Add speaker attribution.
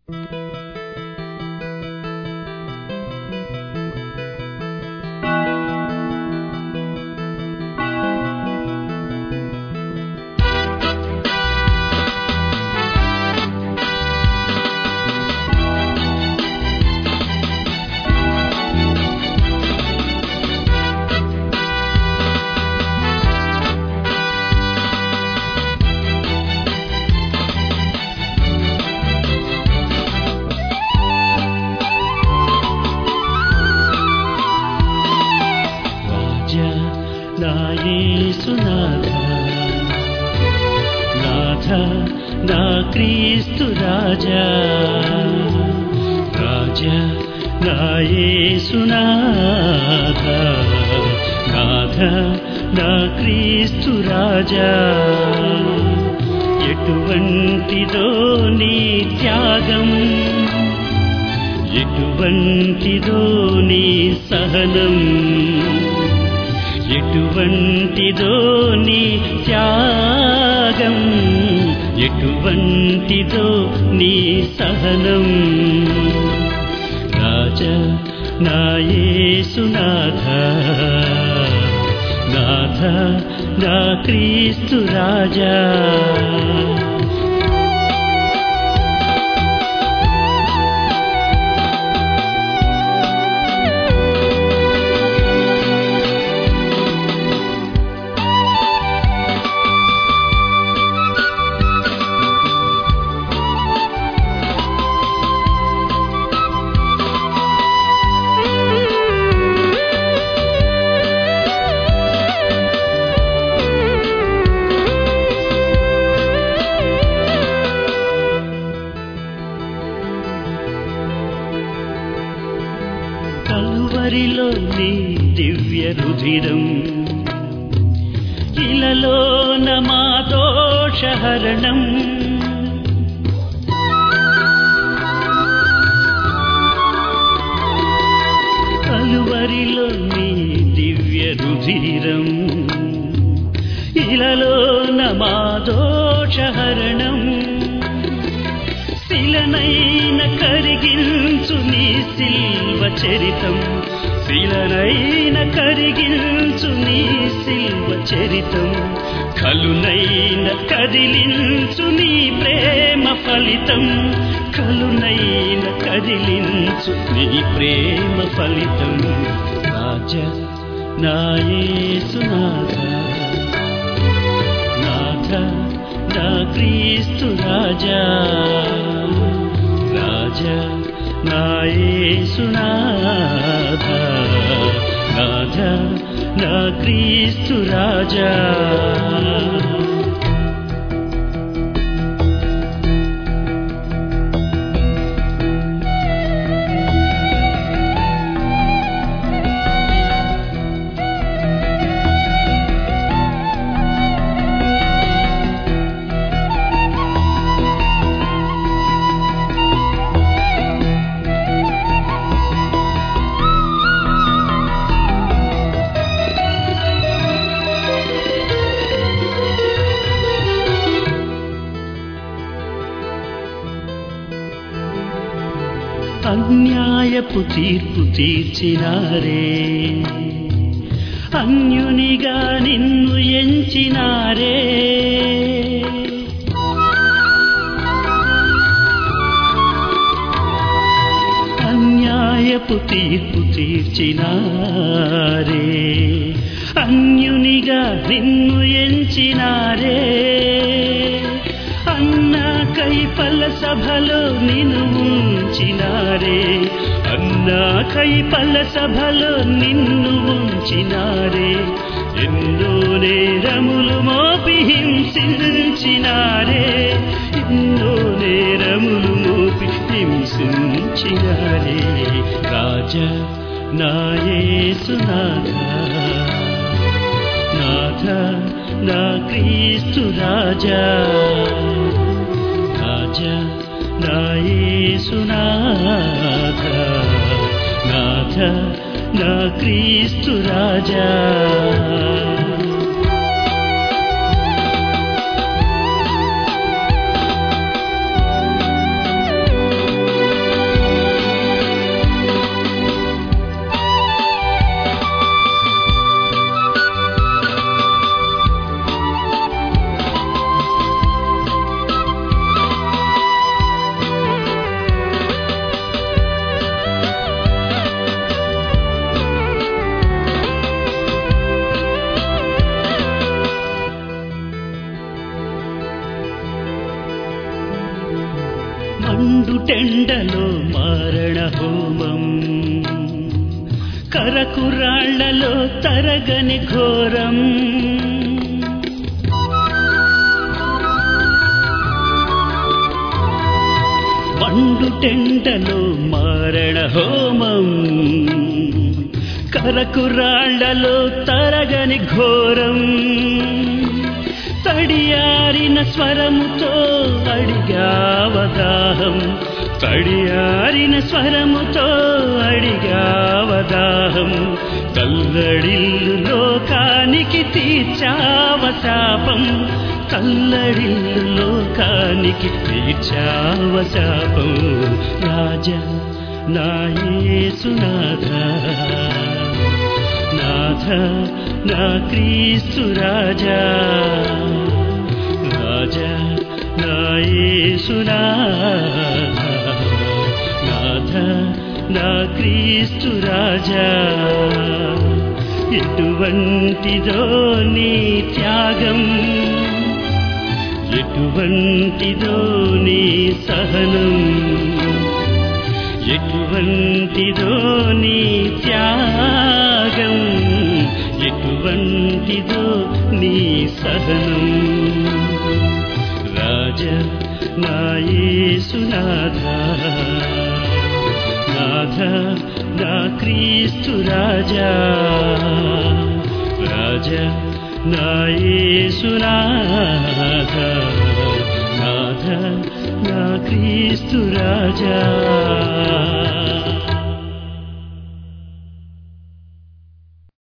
Speaker 1: రాజా నా యేసునాథ నాథ నా క్రీస్తు రాజా రాజా నా యేసునాథ నాథ నా క్రీస్తు రాజా ఎటువంటిదో నీ త్యాగం ఎటువంటిదో నీ సహనం ఎటువంటిదో నీ త్యాగం ఎటువంటిదో నీ సహనం రాజ నా యేసునాథ నాథ నా క్రీస్తు రాజా కలువరిలో నీ దివ్య రుధిరం ఇలలోన మా దోషహరణం కలువరిలో నీ దివ్య రుధిరం ఇలలోన మా దోషహరణం శిలనైన కరిగించు నీ సిల్వ చరితం శిలనైన కరిగించు నీ సిల్వ చరితం కలునైన కదిలించు నీ ప్రేమ ఫలితం కలునైన కదిలించు నీ ప్రేమ ఫలితం రాజ నాయసునాథ నాథ నా క్రీస్తు రాజా రాజా నా యేసునాథ నాథ నా క్రీస్తు రాజా అన్యాయపు తీర్పు తీర్చినారే అన్యునిగా నిన్ను ఎంచినారే అన్యాయపు తీర్పు తీర్చినారే అన్యునిగా నిన్ను ఎంచినారే అన్నా కైపల సభలో నిన్ను ఉంచినారే అన్నా కైపల సభలో నిన్ను ఉంచినారే ఎన్నో నేరములు మోపి హింసించినారే ఎన్నో నేరములు మోపి హింసించినారే రాజా నాయసునాథ నాథ నా క్రీస్తు రాజా రాజా నా యేసునాథ నాథ నా క్రీస్తు రాజా మండుటెండలో మారణ హోమం కరకురాళ్లలో తరగని ఘోరం మండుటెండలో మారణ హోమం కరకురాళ్లలో తరగని ఘోరం తడియారిన స్వరముతో అడిగావదాహం తడియారిన స్వరముతో అడిగావదాహం కల్లడిల్లు లోకానికి తీర్చావశాపం కల్లడిల్లు లోకానికి తీర్చావశాపం రాజా నాయసునాథ నాథ నా క్రీస్తు రాజా రాజా నాయసునాథ నాథ నా క్రీస్తు రాజా ఎటువంటిదో నీ త్యాగం ఎటువంటిదో నీ సహనం ఎటువంటిదో నీ త్యాగం ఎటువంటిదో నీ సహనం రాజ నాయసునాథ నాథ నా క్రీస్తు రాజా రాజ నాయసునాథ నాథ నా క్రీస్తు రాజా